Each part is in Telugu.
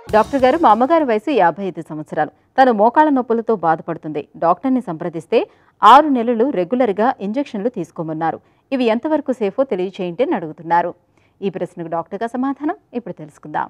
డాక్టర్ గారు మా అమ్మగారి వయసు యాభై ఐదు సంవత్సరాలు తను మోకాళ్ళ నొప్పులతో బాధపడుతుంది డాక్టర్ని సంప్రదిస్తే ఆరు నెలలు రెగ్యులర్గా ఇంజెక్షన్లు తీసుకోమన్నారు ఇవి ఎంతవరకు సేఫో తెలియచేయండి అని అడుగుతున్నారు ఈ ప్రశ్నకు డాక్టర్గా సమాధానం ఇప్పుడు తెలుసుకుందాం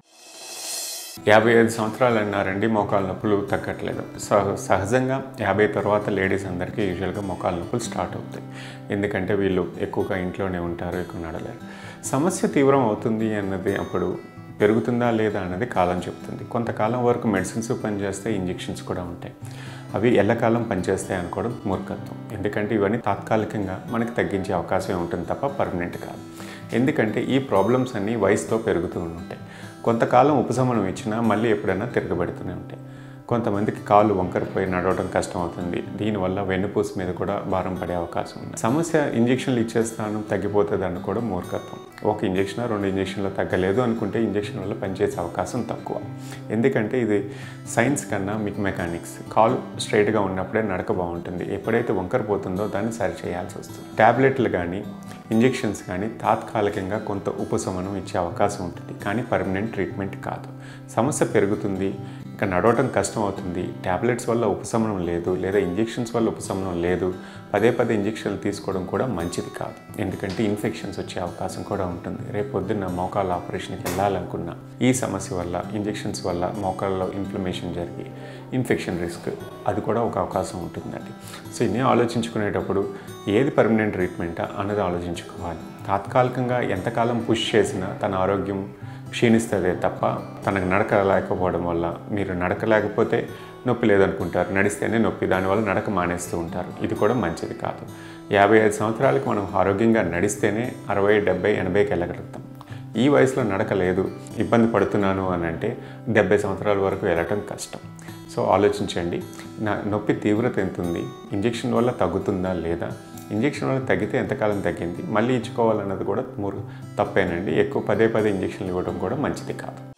యాభై ఐదు సంవత్సరాలు అన్నారండి మోకాళ్ళ నొప్పులు తగ్గట్లేదు సహ సహజంగా యాభై తర్వాత లేడీస్ అందరికీ యూజువల్గా మోకాళ్ళ నొప్పులు స్టార్ట్ అవుతాయి ఎందుకంటే వీళ్ళు ఎక్కువగా ఇంట్లోనే ఉంటారు ఎక్కువ నడలేరు సమస్య తీవ్రం అవుతుంది అన్నది అప్పుడు పెరుగుతుందా లేదా అన్నది కాలం చెప్తుంది కొంతకాలం వరకు మెడిసిన్స్ పనిచేస్తే ఇంజెక్షన్స్ కూడా ఉంటాయి అవి ఎల్లకాలం పనిచేస్తాయి అనుకోవడం మూర్ఖత్వం ఎందుకంటే ఇవన్నీ తాత్కాలికంగా మనకి తగ్గించే అవకాశం ఉంటుంది తప్ప పర్మనెంట్ కాదు ఎందుకంటే ఈ ప్రాబ్లమ్స్ అన్నీ వయసుతో పెరుగుతూ ఉంటాయి కొంతకాలం ఉపశమనం ఇచ్చినా మళ్ళీ ఎప్పుడైనా తిరగబెడుతూనే ఉంటాయి కొంతమందికి కాళ్ళు వంకరపోయి నడవడం కష్టం అవుతుంది దీనివల్ల వెన్నుపూస మీద కూడా భారం పడే అవకాశం ఉంది సమస్య ఇంజక్షన్లు ఇచ్చేస్తాను తగ్గిపోతుంది అనుకోవడం మూర్ఖత్వం ఒక ఇంజక్షన్ రెండు ఇంజక్షన్లు తగ్గలేదు అనుకుంటే ఇంజక్షన్ వల్ల పనిచేసే అవకాశం తక్కువ ఎందుకంటే ఇది సైన్స్ కన్నా మీకు మెకానిక్స్ కాల్ స్ట్రైట్గా ఉన్నప్పుడే నడక బాగుంటుంది ఎప్పుడైతే వంకరపోతుందో దాన్ని సరి చేయాల్సి వస్తుంది ట్యాబ్లెట్లు కానీ ఇంజెక్షన్స్ కానీ తాత్కాలికంగా కొంత ఉపశమనం ఇచ్చే అవకాశం ఉంటుంది కానీ పర్మనెంట్ ట్రీట్మెంట్ కాదు సమస్య పెరుగుతుంది ఇంకా నడవటం కష్టం అవుతుంది ట్యాబ్లెట్స్ వల్ల ఉపశమనం లేదు లేదా ఇంజెక్షన్స్ వల్ల ఉపశమనం లేదు పదే పదే ఇంజెక్షన్లు తీసుకోవడం కూడా మంచిది కాదు ఎందుకంటే ఇన్ఫెక్షన్స్ వచ్చే అవకాశం కూడా ఉంటుంది రేపు పొద్దున్న మోకాళ్ళ ఆపరేషన్కి వెళ్ళాలనుకున్నా ఈ సమస్య వల్ల ఇంజెక్షన్స్ వల్ల మోకాళ్ళలో ఇన్ఫ్లమేషన్ జరిగి ఇన్ఫెక్షన్ రిస్క్ అది కూడా ఒక అవకాశం ఉంటుందండి సో ఇన్ని ఆలోచించుకునేటప్పుడు ఏది పర్మనెంట్ ట్రీట్మెంటా అన్నది ఆలోచించుకోవాలి తాత్కాలికంగా ఎంతకాలం పుష్ చేసినా తన ఆరోగ్యం క్షీణిస్తుందే తప్ప తనకు నడక లేకపోవడం వల్ల మీరు నడక లేకపోతే నొప్పి లేదనుకుంటారు నడిస్తేనే నొప్పి దానివల్ల నడక మానేస్తూ ఉంటారు ఇది కూడా మంచిది కాదు యాభై ఐదు సంవత్సరాలకు మనం ఆరోగ్యంగా నడిస్తేనే అరవై డెబ్బై ఎనభైకి వెళ్ళగలుగుతాం ఈ వయసులో నడక లేదు ఇబ్బంది పడుతున్నాను అని అంటే డెబ్బై సంవత్సరాల వరకు వెళ్ళటం కష్టం సో ఆలోచించండి నా నొప్పి తీవ్రత ఎంత ఉంది ఇంజెక్షన్ వల్ల తగ్గుతుందా లేదా ఇంజెక్షన్ వల్ల తగ్గితే ఎంతకాలం తగ్గింది మళ్ళీ ఇచ్చుకోవాలన్నది కూడా మూరు తప్పేనండి ఎక్కువ పదే పదే ఇంజెక్షన్లు ఇవ్వడం కూడా మంచిది కాదు